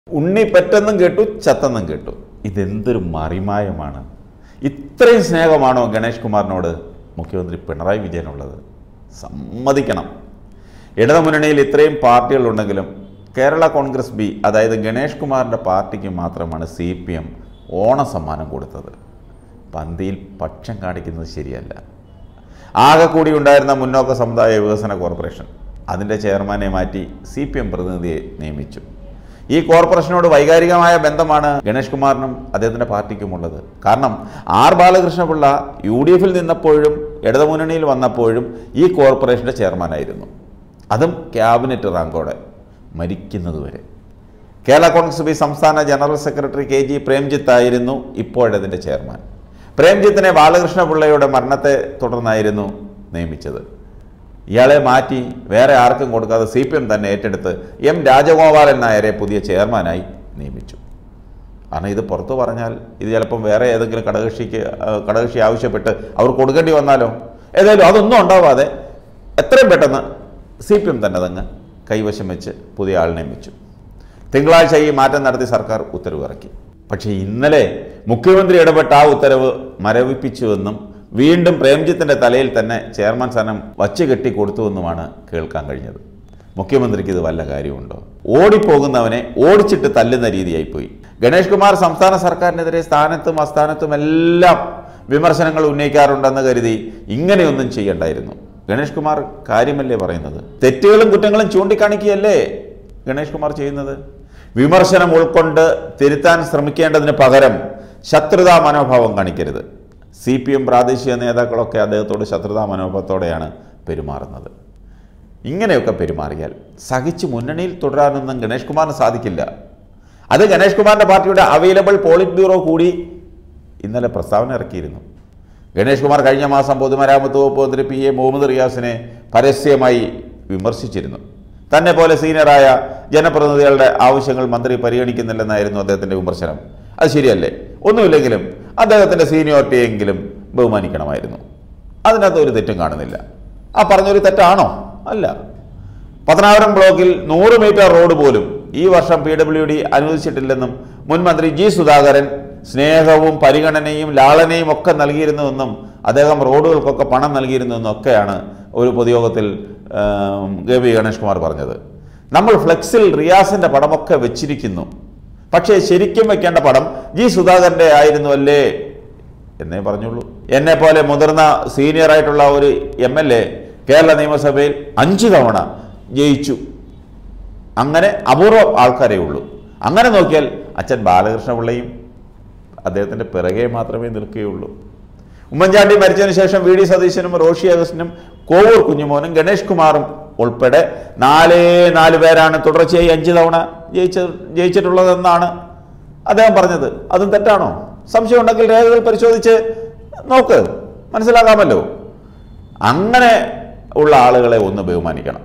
ഉണ്ണി പെറ്റെന്നും കേട്ടു ചത്തെന്നും കേട്ടു ഇതെന്തൊരു മറിമായമാണ് ഇത്രയും സ്നേഹമാണോ ഗണേഷ് കുമാറിനോട് മുഖ്യമന്ത്രി പിണറായി വിജയനുള്ളത് സമ്മതിക്കണം ഇടതുമുന്നണിയിൽ ഇത്രയും പാർട്ടികളുണ്ടെങ്കിലും കേരള കോൺഗ്രസ് ബി അതായത് ഗണേഷ് കുമാറിൻ്റെ പാർട്ടിക്ക് മാത്രമാണ് സി പി എം ഓണസമ്മാനം കൊടുത്തത് പന്തിയിൽ പക്ഷം കാണിക്കുന്നത് ശരിയല്ല ആകെ കൂടി ഉണ്ടായിരുന്ന മുന്നോക്ക സമുദായ വികസന കോർപ്പറേഷൻ അതിൻ്റെ ചെയർമാനെ മാറ്റി സി പി എം പ്രതിനിധിയെ നിയമിച്ചു ഈ കോർപ്പറേഷനോട് വൈകാരികമായ ബന്ധമാണ് ഗണേഷ് കുമാറിനും അദ്ദേഹത്തിൻ്റെ പാർട്ടിക്കുമുള്ളത് കാരണം ആർ ബാലകൃഷ്ണപിള്ള യു ഡി എഫിൽ നിന്നപ്പോഴും ഇടതുമുന്നണിയിൽ വന്നപ്പോഴും ഈ കോർപ്പറേഷൻ്റെ ചെയർമാനായിരുന്നു അതും ക്യാബിനറ്റ് റാങ്കോടെ മരിക്കുന്നതുവരെ കേരള കോൺഗ്രസ് ബി സംസ്ഥാന general secretary K G Premjith ആയിരുന്നു ഇപ്പോഴതിൻ്റെ ചെയർമാൻ പ്രേംജിത്തിനെ ബാലകൃഷ്ണപിള്ളയുടെ മരണത്തെ തുടർന്നായിരുന്നു നിയമിച്ചത് ഇയാളെ മാറ്റി വേറെ ആർക്കും കൊടുക്കാതെ സി പി എം തന്നെ ഏറ്റെടുത്ത് എം രാജഗോപാലൻ നായരെ പുതിയ ചെയർമാനായി നിയമിച്ചു കാരണം ഇത് പുറത്തു പറഞ്ഞാൽ ഇത് ചിലപ്പം വേറെ ഏതെങ്കിലും ഘടകകക്ഷിക്ക് ആ, ഘടകകക്ഷി ആവശ്യപ്പെട്ട് അവർ കൊടുക്കേണ്ടി വന്നാലോ ഏതായാലും അതൊന്നും ഉണ്ടാവാതെ എത്രയും പെട്ടെന്ന് സി പി എം തന്നെ അതങ്ങ് കൈവശം വെച്ച് പുതിയ ആൾ നിയമിച്ചു തിങ്കളാഴ്ച ഈ മാറ്റം നടത്തി സർക്കാർ ഉത്തരവ് ഇറക്കി പക്ഷേ ഇന്നലെ മുഖ്യമന്ത്രി ഇടപെട്ട ആ ഉത്തരവ് മരവിപ്പിച്ചുവെന്നും വീണ്ടും പ്രേംജിത്തിന്റെ തലയിൽ തന്നെ ചെയർമാൻ സ്ഥാനം വച്ച് കെട്ടി കൊടുത്തുവെന്നുമാണ് കേൾക്കാൻ കഴിഞ്ഞത് മുഖ്യമന്ത്രിക്ക് ഇത് വല്ല കാര്യമുണ്ടോ ഓടിപ്പോകുന്നവനെ ഓടിച്ചിട്ട് തല്ലുന്ന രീതിയായിപ്പോയി ഗണേഷ് കുമാർ സംസ്ഥാന സർക്കാരിനെതിരെ സ്ഥാനത്തും അസ്ഥാനത്തും എല്ലാം വിമർശനങ്ങൾ ഉന്നയിക്കാറുണ്ടെന്ന് കരുതി ഇങ്ങനെയൊന്നും ചെയ്യണ്ടായിരുന്നു ഗണേഷ് കുമാർ കാര്യമല്ലേ പറയുന്നത് തെറ്റുകളും കുറ്റങ്ങളും ചൂണ്ടിക്കാണിക്കുകയല്ലേ ഗണേഷ് കുമാർ ചെയ്യുന്നത് വിമർശനം ഉൾക്കൊണ്ട് തിരുത്താൻ ശ്രമിക്കേണ്ടതിന് പകരം ശത്രുതാ മനോഭാവം കാണിക്കരുത് സി പി എം പ്രാദേശിക നേതാക്കളൊക്കെ അദ്ദേഹത്തോട് ശത്രുതാ മനോഭാവത്തോടെയാണ് പെരുമാറുന്നത് ഇങ്ങനെയൊക്കെ പെരുമാറിയാൽ സഹിച്ച് മുന്നണിയിൽ തുടരാനൊന്നും ഗണേഷ് കുമാറിന് സാധിക്കില്ല അത് ഗണേഷ് കുമാറിൻ്റെ പാർട്ടിയുടെ അവൈലബിൾ പോളിറ്റ് ബ്യൂറോ കൂടി ഇന്നലെ പ്രസ്താവന ഇറക്കിയിരുന്നു ഗണേഷ് കുമാർ കഴിഞ്ഞ മാസം പൊതുമരാമത്ത് വകുപ്പ് മന്ത്രി പി എ മുഹമ്മദ് റിയാസിനെ പരസ്യമായി വിമർശിച്ചിരുന്നു തന്നെ പോലെ സീനിയറായ ജനപ്രതിനിധികളുടെ ആവശ്യങ്ങൾ മന്ത്രി പരിഗണിക്കുന്നില്ലെന്നായിരുന്നു അദ്ദേഹത്തിൻ്റെ വിമർശനം അത് ശരിയല്ലേ ഒന്നുമില്ലെങ്കിലും അദ്ദേഹത്തിൻ്റെ സീനിയോറിറ്റിയെങ്കിലും ബഹുമാനിക്കണമായിരുന്നു അതിനകത്ത് ഒരു തെറ്റും കാണുന്നില്ല ആ പറഞ്ഞൊരു തെറ്റാണോ അല്ല പത്തനാപുരം ബ്ലോക്കിൽ നൂറ് മീറ്റർ റോഡ് പോലും ഈ വർഷം പി ഡബ്ല്യു ഡി അനുവദിച്ചിട്ടില്ലെന്നും മുൻ മന്ത്രി ജി സുധാകരൻ സ്നേഹവും പരിഗണനയും ലാളനയും ഒക്കെ നൽകിയിരുന്നുവെന്നും അദ്ദേഹം റോഡുകൾക്കൊക്കെ പണം നൽകിയിരുന്നുവെന്നും ഒക്കെയാണ് ഒരു പൊതുയോഗത്തിൽ ആം, കെ വി ഗണേഷ് കുമാർ പറഞ്ഞത് നമ്മൾ ഫ്ലെക്സിൽ റിയാസിന്റെ പടമൊക്കെ വെച്ചിരിക്കുന്നു പക്ഷേ ശരിക്കും വെക്കേണ്ട പടം ജി സുധാകരന്റെ ആയിരുന്നു അല്ലേ എന്നേ പറഞ്ഞുള്ളൂ എന്നെ പോലെ മുതിർന്ന സീനിയർ ആയിട്ടുള്ള ഒരു എം എൽ എ കേരള നിയമസഭയിൽ അഞ്ചു തവണ ജയിച്ചു അങ്ങനെ അപൂർവം ആൾക്കാരേ ഉള്ളൂ അങ്ങനെ നോക്കിയാൽ അച്ഛൻ ബാലകൃഷ്ണപിള്ളയും അദ്ദേഹത്തിൻ്റെ പിറകെ മാത്രമേ നിൽക്കുകയുള്ളൂ ഉമ്മൻചാണ്ടി മരിച്ചതിന് ശേഷം വി ഡി സതീശനും റോഷി അഗസ്റ്റിനും കോവൂർ കുഞ്ഞുമോനും ഗണേഷ് കുമാറും ഉൾപ്പെടെ നാലേ നാല് പേരാണ് തുടർച്ചയായി അഞ്ച് തവണ ജയിച്ച ജയിച്ചിട്ടുള്ളതെന്നാണ് അദ്ദേഹം പറഞ്ഞത് അതും തെറ്റാണോ സംശയം ഉണ്ടെങ്കിൽ രേഖകൾ പരിശോധിച്ച് നോക്ക് മനസ്സിലാക്കാമല്ലോ അങ്ങനെ ഉള്ള ആളുകളെ ഒന്ന് ബഹുമാനിക്കണം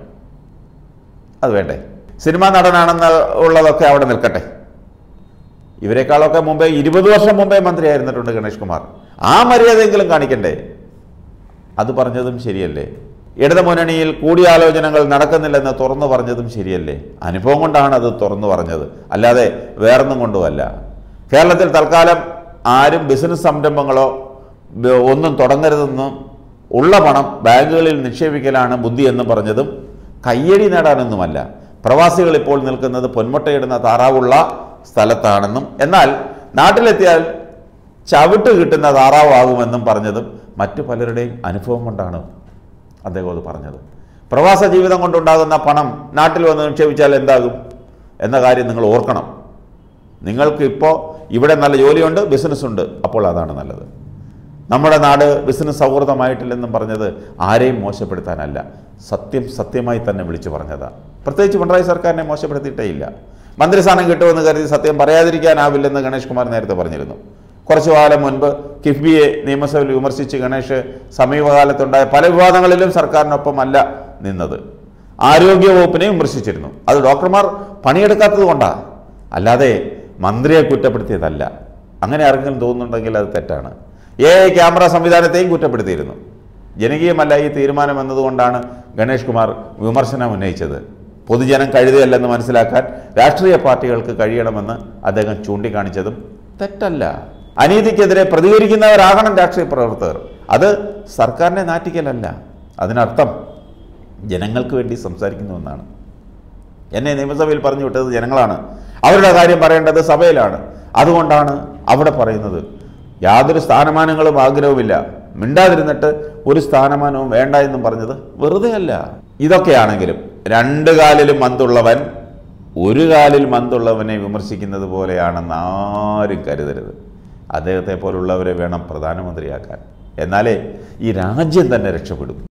അത് വേണ്ടേ സിനിമാ നടനാണെന്ന് ഉള്ളതൊക്കെ അവിടെ നിൽക്കട്ടെ ഇവരെക്കാളൊക്കെ മുമ്പേ ഇരുപത് വർഷം മുമ്പേ മന്ത്രിയായിരുന്നിട്ടുണ്ട് ഗണേഷ് കുമാർ ആ മര്യാദയെങ്കിലും കാണിക്കണ്ടേ അത് പറഞ്ഞതും ശരിയല്ലേ ഇടതുമുന്നണിയിൽ കൂടിയാലോചനകൾ നടക്കുന്നില്ലെന്ന് തുറന്നു പറഞ്ഞതും ശരിയല്ലേ അനുഭവം കൊണ്ടാണ് അത് തുറന്നു പറഞ്ഞത് അല്ലാതെ വേറൊന്നും കൊണ്ടുമല്ല കേരളത്തിൽ തൽക്കാലം ആരും ബിസിനസ് സംരംഭങ്ങളോ ബ- ഒന്നും തുടങ്ങരുതെന്നും ഉള്ള പണം ബാങ്കുകളിൽ നിക്ഷേപിക്കലാണ് ബുദ്ധി എന്ന് പറഞ്ഞതും കയ്യടി നേടാനൊന്നുമല്ല പ്രവാസികൾ ഇപ്പോൾ നിൽക്കുന്നത് പൊന്മുട്ടയിടുന്ന താറാവുള്ള സ്ഥലത്താണെന്നും എന്നാൽ നാട്ടിലെത്തിയാൽ ചവിട്ട് കിട്ടുന്ന താറാവാകുമെന്നും പറഞ്ഞതും മറ്റു പലരുടെയും അനുഭവം കൊണ്ടാണ് അദ്ദേഹം അത് പറഞ്ഞത് പ്രവാസ ജീവിതം കൊണ്ടുണ്ടാകുന്ന പണം നാട്ടിൽ വന്ന് നിക്ഷേപിച്ചാൽ എന്താകും എന്ന കാര്യം നിങ്ങൾ ഓർക്കണം നിങ്ങൾക്ക് ഇപ്പോൾ ഇവിടെ നല്ല ജോലിയുണ്ട് ബിസിനസ്സുണ്ട് അപ്പോൾ അതാണ് നല്ലത് നമ്മുടെ നാട് ബിസിനസ് സൗഹൃദമായിട്ടില്ലെന്നും പറഞ്ഞത് ആരെയും മോശപ്പെടുത്താനല്ല സത്യം സത്യമായി തന്നെ വിളിച്ചു പറഞ്ഞതാണ് പ്രത്യേകിച്ച് പിണറായി സർക്കാരിനെ മോശപ്പെടുത്തിയിട്ടേ ഇല്ല മന്ത്രിസ്ഥാനം കിട്ടുമെന്ന് കരുതി സത്യം പറയാതിരിക്കാനാവില്ലെന്ന് ഗണേഷ് കുമാർ നേരത്തെ പറഞ്ഞിരുന്നു കുറച്ചു കാലം മുൻപ് കിഫ്ബിയെ നിയമസഭയിൽ വിമർശിച്ച് ഗണേഷ് സമീപകാലത്തുണ്ടായ പല വിവാദങ്ങളിലും സർക്കാരിനൊപ്പം അല്ല നിന്നത് ആരോഗ്യ വകുപ്പിനെ വിമർശിച്ചിരുന്നു അത് ഡോക്ടർമാർ പണിയെടുക്കാത്തത് കൊണ്ടാണ് അല്ലാതെ മന്ത്രിയെ കുറ്റപ്പെടുത്തിയതല്ല അങ്ങനെ ആർക്കെങ്കിലും തോന്നുന്നുണ്ടെങ്കിൽ അത് തെറ്റാണ് എ ഐ ക്യാമറ സംവിധാനത്തെയും കുറ്റപ്പെടുത്തിയിരുന്നു ജനകീയമല്ല ഈ തീരുമാനം എന്നതുകൊണ്ടാണ് ഗണേഷ് കുമാർ വിമർശനം ഉന്നയിച്ചത് പൊതുജനം കഴുതയല്ലെന്ന് മനസ്സിലാക്കാൻ രാഷ്ട്രീയ പാർട്ടികൾക്ക് കഴിയണമെന്ന് അദ്ദേഹം ചൂണ്ടിക്കാണിച്ചതും തെറ്റല്ല അനീതിക്കെതിരെ പ്രതികരിക്കുന്നവരാകണം രാഷ്ട്രീയ പ്രവർത്തകർ അത് സർക്കാരിനെ നാറ്റിക്കലല്ല അതിനർത്ഥം ജനങ്ങൾക്ക് വേണ്ടി സംസാരിക്കുന്നു എന്നാണ് എന്നെ നിയമസഭയിൽ പറഞ്ഞു വിട്ടത് ജനങ്ങളാണ് അവരുടെ കാര്യം പറയേണ്ടത് സഭയിലാണ് അതുകൊണ്ടാണ് അവിടെ പറയുന്നത് യാതൊരു സ്ഥാനമാനങ്ങളും ആഗ്രഹവുമില്ല മിണ്ടാതിരുന്നിട്ട് ഒരു സ്ഥാനമാനവും വേണ്ട എന്നും പറഞ്ഞത് വെറുതെ അല്ല ഇതൊക്കെയാണെങ്കിലും രണ്ട് കാലിലും മന്തുള്ളവൻ ഒരു കാലിൽ മന്തുള്ളവനെ വിമർശിക്കുന്നത് പോലെയാണെന്ന് ആരും കരുതരുത് അദ്ദേഹത്തെ പോലുള്ളവരെ വേണം പ്രധാനമന്ത്രിയാക്കാൻ എന്നാലേ ഈ രാജ്യം തന്നെ രക്ഷപ്പെടും